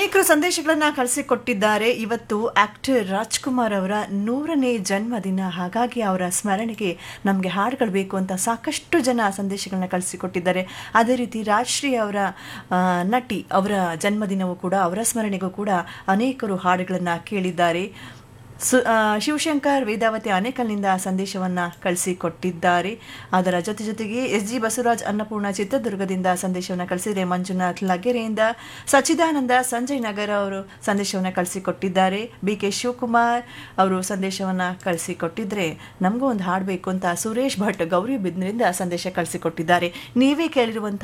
ಅನೇಕರು ಸಂದೇಶಗಳನ್ನ ಕಳಿಸಿಕೊಟ್ಟಿದ್ದಾರೆ ಇವತ್ತು ಆಕ್ಟರ್ ರಾಜ್ಕುಮಾರ್ ಅವರ ನೂರನೇ ಜನ್ಮದಿನ ಹಾಗಾಗಿ ಅವರ ಸ್ಮರಣೆಗೆ ನಮಗೆ ಹಾಡುಗಳು ಬೇಕು ಅಂತ ಸಾಕಷ್ಟು ಜನ ಸಂದೇಶಗಳನ್ನ ಕಳಿಸಿಕೊಟ್ಟಿದ್ದಾರೆ ಅದೇ ರೀತಿ ರಾಜ್ಶ್ರೀ ಅವರ ಆ, ನಟಿ ಅವರ ಜನ್ಮದಿನವೂ ಕೂಡ ಅವರ ಸ್ಮರಣೆಗೂ ಕೂಡ ಅನೇಕರು ಹಾಡುಗಳನ್ನು ಕೇಳಿದ್ದಾರೆ ಸು ಆ, ಶಿವಶಂಕರ್ ವೇದಾವತಿ ಆನೇಕಲ್ನಿಂದ ಸಂದೇಶವನ್ನ ಕಳಿಸಿಕೊಟ್ಟಿದ್ದಾರೆ ಅದರ ಜೊತೆ ಜೊತೆಗೆ ಎಸ್ ಜಿ ಬಸವರಾಜ್ ಅನ್ನಪೂರ್ಣ ಚಿತ್ರದುರ್ಗದಿಂದ ಸಂದೇಶವನ್ನು ಕಳಿಸಿದರೆ ಮಂಜುನಾಥ್ ಲಗೆರೆಯಿಂದ ಸಚ್ಚಿದಾನಂದ ಸಂಜಯ್ ನಗರ ಅವರು ಸಂದೇಶವನ್ನು ಕಳಿಸಿಕೊಟ್ಟಿದ್ದಾರೆ ಬಿ ಕೆ ಶಿವಕುಮಾರ್ ಅವರು ಸಂದೇಶವನ್ನು ಕಳಿಸಿಕೊಟ್ಟಿದ್ರೆ ನಮಗೂ ಒಂದು ಹಾಡಬೇಕು ಅಂತ ಸುರೇಶ್ ಭಟ್ ಗೌರಿ ಬಿದ್ನಿಂದ ಸಂದೇಶ ಕಳಿಸಿಕೊಟ್ಟಿದ್ದಾರೆ ನೀವೇ ಕೇಳಿರುವಂತಹ